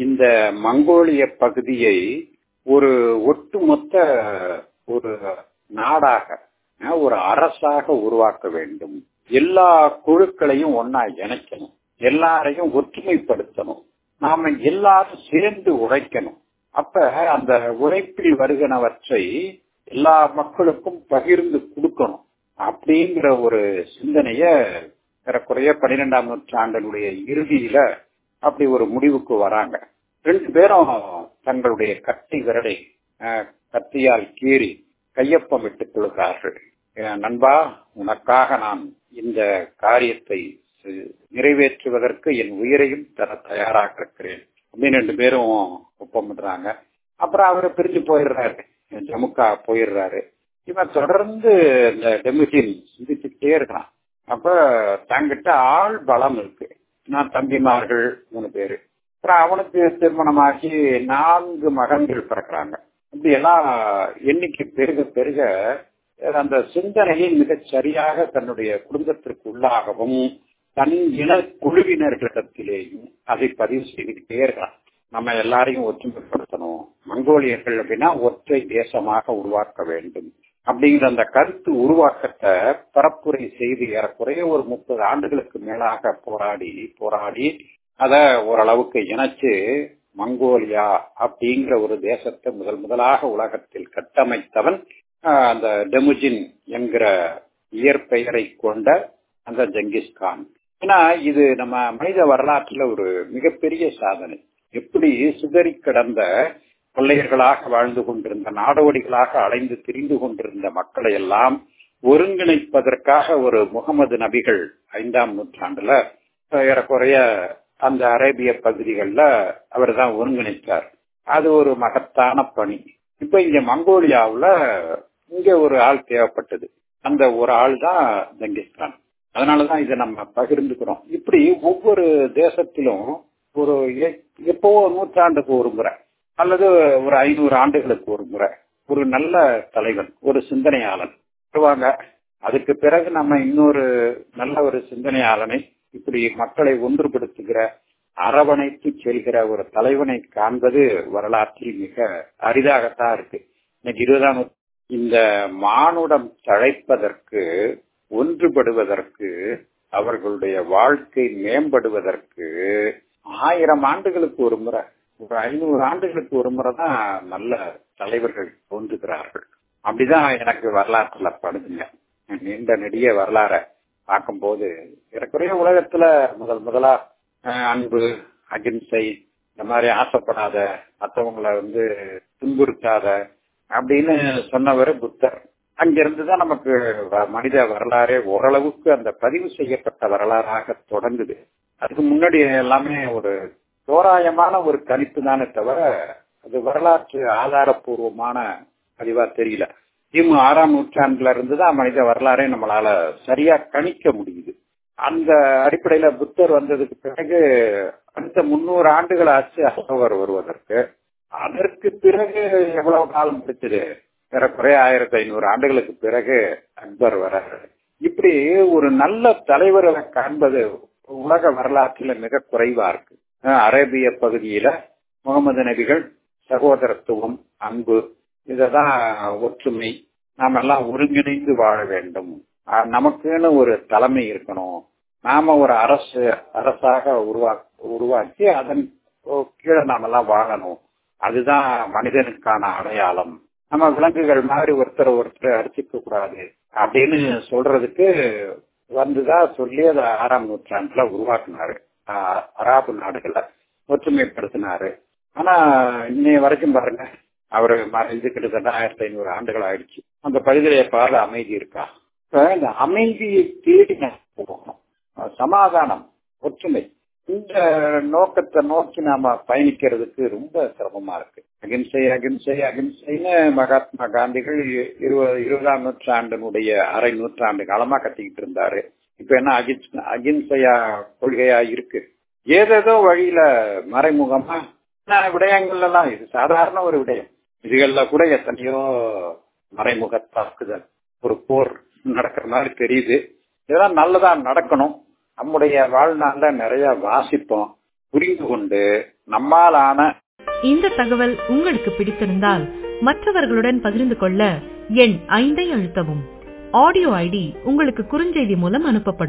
இந்த மங்கோலிய பகுதியை ஒரு ஒட்டுமொத்த ஒரு நாடாக அஹ், ஒரு அரசாக உருவாக்க வேண்டும் எல்லா குழுக்களையும் ஒன்னா இணைக்கணும் எல்லாரையும் ஒற்றுமைப்படுத்தணும் நாம எல்லாரும் சேர்ந்து உழைக்கணும் அப்ப அந்த உழைப்பில் வருகினவற்றை எல்லா மக்களுக்கும் பகிர்ந்து கொடுக்கணும் அப்படிங்கிற ஒரு சிந்தனைய ஏறக்குறைய பன்னிரெண்டாம் நூற்றாண்டினுடைய இறுதியில அப்படி ஒரு முடிவுக்கு வராங்க ரெண்டு பேரும் தங்களுடைய கத்தி விரலை அஹ், கத்தியால் கீறி கையொப்பமிட்டுக் கொள்கிறார்கள் அஹ், நண்பா உனக்காக நான் இந்த காரியத்தை செ- நிறைவேற்றுவதற்கு என் உயிரையும் தர தயாராக இருக்கிறேன் அப்படின்னு ரெண்டு பேரும் ஒப்பமிடுறாங்க அப்புறம் அவரு பிரிஞ்சு போயிடுறாரு ஜமுக்கா போயிடுறாரு இவன் தொடர்ந்து இந்த டெமிஷின் சிந்திச்சுட்டே இருக்கிறான் அப்ப தங்கிட்ட ஆள் பலம் இருக்கு நான் தம்பிமார்கள் மூணு பேரு அப்புறம் அவனுக்கு திருமணமாகி நான்கு மகன்கள் பிறக்கிறாங்க இப்படி எல்லாம் எண்ணிக்கை பெருக பெருக அந்த சிந்தனையை மிகச் சரியாக தன்னுடைய குடும்பத்திற்கு உள்ளாகவும் தன் இன குழுவினர்களிடத்திலேயும் அதை பதிவு செய்துக்கிட்டே இருக்கான் நம்ம எல்லாரையும் ஒற்றுமைப்படுத்தணும் மங்கோலியர்கள் அப்படின்னா ஒற்றை தேசமாக உருவாக்க வேண்டும் அப்படிங்கிற அந்த கருத்து உருவாக்கத்தை பரப்புரை செய்து ஏறக்குறைய ஒரு முப்பது ஆண்டுகளுக்கு மேலாக போராடி போராடி அத ஓரளவுக்கு இணைச்சு மங்கோலியா அப்படிங்கிற ஒரு தேசத்தை முதல் முதலாக உலகத்தில் கட்டமைத்தவன் ஆஹ், அந்த டெமுஜின் என்கிற இயற்பெயரை கொண்ட அந்த ஜங்கிஸ்கான் ஏன்னா இது நம்ம மனித வரலாற்றுல ஒரு மிகப்பெரிய சாதனை எப்படி சிதறி கிடந்த கொள்ளையர்களாக வாழ்ந்து கொண்டிருந்த நாடோடிகளாக அலைந்து திரிந்து கொண்டிருந்த மக்களை எல்லாம் ஒருங்கிணைப்பதற்காக ஒரு முகமது நபிகள் ஐந்தாம் நூற்றாண்டுல ஏறக்குறைய அந்த அரேபிய பகுதிகளில் அவர் தான் ஒருங்கிணைத்தார் அது ஒரு மகத்தான பணி இப்ப இங்க மங்கோலியாவுல இங்க ஒரு ஆள் தேவைப்பட்டது அந்த ஒரு ஆள் தான் ஜங்கிஸ்கான் அதனாலதான் இதை நம்ம பகிர்ந்துக்கிறோம் இப்படி ஒவ்வொரு தேசத்திலும் ஒரு எ- எப்போ நூற்றாண்டுக்கு ஒரு முறை அல்லது ஒரு ஐநூறு ஆண்டுகளுக்கு ஒரு முறை ஒரு நல்ல தலைவன் ஒரு சிந்தனையாளன் வருவாங்க அதுக்கு பிறகு நம்ம இன்னொரு நல்ல ஒரு சிந்தனையாளனை இப்படி மக்களை ஒன்றுபடுத்துகிற அரவணைத்து செல்கிற ஒரு தலைவனை காண்பது வரலாற்றில் மிக அரிதாகத்தான் இருக்கு இன்னைக்கு இருபதாம் நூற்று- இந்த மானுடம் தழைப்பதற்கு ஒன்றுபடுவதற்கு அவர்களுடைய வாழ்க்கை மேம்படுவதற்கு ஆயிரம் ஆண்டுகளுக்கு ஒரு முறை ஒரு ஐநூறு ஆண்டுகளுக்கு ஒரு முறை தான் நல்ல தலைவர்கள் தோன்றுகிறார்கள் அப்படிதான் எனக்கு வரலாற்றுல படுதுங்க நீண்ட நெடிய வரலாற பார்க்கும்போது ஏறக்குறைய உலகத்துல முதல் முதலா அஹ், அன்பு அகிம்சை இந்த மாதிரி ஆசைப்படாத மற்றவங்களை வந்து துன்புறுத்தாத அப்படின்னு சொன்னவர் புத்தர் அங்கிருந்து தான் நமக்கு வ- மனித வரலாறே ஓரளவுக்கு அந்த பதிவு செய்யப்பட்ட வரலாறாக தொடங்குது அதுக்கு முன்னாடி எல்லாமே ஒரு தோராயமான ஒரு கணிப்பு தானே தவிர அது வரலாற்று ஆதாரபூர்வமான பதிவா தெரியல கிமு ஆறாம் நூற்றாண்டுல இருந்து தான் மனித வரலாறே நம்மளால சரியா கணிக்க முடியுது அந்த அடிப்படையில புத்தர் வந்ததுக்கு பிறகு அடுத்த முன்னூறு ஆண்டுகள் ஆச்சு அசோகர் வருவதற்கு அதற்கு பிறகு எவ்வளவு காலம் பிடிச்சது ஏறக்குறைய ஆயிரத்தி ஐநூறு ஆண்டுகளுக்கு பிறகு அக்பர் வராரு இப்படி ஒரு நல்ல தலைவர்களை காண்பது உலக வரலாற்றில மிக குறைவா இருக்கு அஹ் அரேபிய பகுதியில முகமது நபிகள் சகோதரத்துவம் அன்பு இததான் ஒற்றுமை நாம எல்லாம் ஒருங்கிணைந்து வாழ வேண்டும் அஹ் நமக்குன்னு ஒரு தலைமை இருக்கணும் நாம ஒரு அரசு அரசாக உருவா உருவாக்கி அதன் கீழே நாமெல்லாம் வாழணும் அதுதான் மனிதனுக்கான அடையாளம் நம்ம விலங்குகள் மாதிரி ஒருத்தர் ஒருத்தர் அடிச்சுக்க கூடாது அப்படின்னு சொல்றதுக்கு வந்துதான் சொல்லி அதை ஆறாம் நூற்றாண்டுல உருவாக்குனாரு ஆஹ் அராபு நாடுகளை ஒற்றுமைப்படுத்தினாரு ஆனா இன்னைய வரைக்கும் பாருங்க அவரு மறைந்து கிட்டத்தட்ட ஆயிரத்தி ஐநூறு ஆண்டுகள் ஆயிடுச்சு அந்த பகுதியில எப்பாவது அமைதி இருக்கா இப்ப இந்த அமைதியை தேடி நம்ம போகணும் அஹ் சமாதானம் ஒற்றுமை இந்த நோக்கத்தை நோக்கி நாம பயணிக்கிறதுக்கு ரொம்ப சிரமமா இருக்கு அகிம்சை அகிம்சை அகிம்சைன்னு மகாத்மா காந்திகள் இ- இருபது இருபதாம் நூற்றாண்டினுடைய அரை நூற்றாண்டு காலமா கத்திக்கிட்டு இருந்தாரு இப்ப என்ன அகிம்ச அகிம்சையா கொள்கையா இருக்கு ஏதேதோ வழியில மறைமுகமா நான் விடயங்கள்ல எல்லாம் இது சாதாரண ஒரு விடயம் இதுகள்ல கூட எத்தனையோ மறைமுக தாக்குதல் ஒரு போர் நடக்கிற மாதிரி தெரியுது இதெல்லாம் நல்லதா நடக்கணும் நம்முடைய வாழ்நாள்ல நிறைய வாசிப்போம் புரிந்து கொண்டு நம்மாலான இந்த தகவல் உங்களுக்கு பிடித்திருந்தால் மற்றவர்களுடன் பகிர்ந்து கொள்ள எண் ஐந்தை அழுத்தவும் ஆடியோ ஐடி உங்களுக்கு குறுஞ்செய்தி மூலம் அனுப்பப்படும்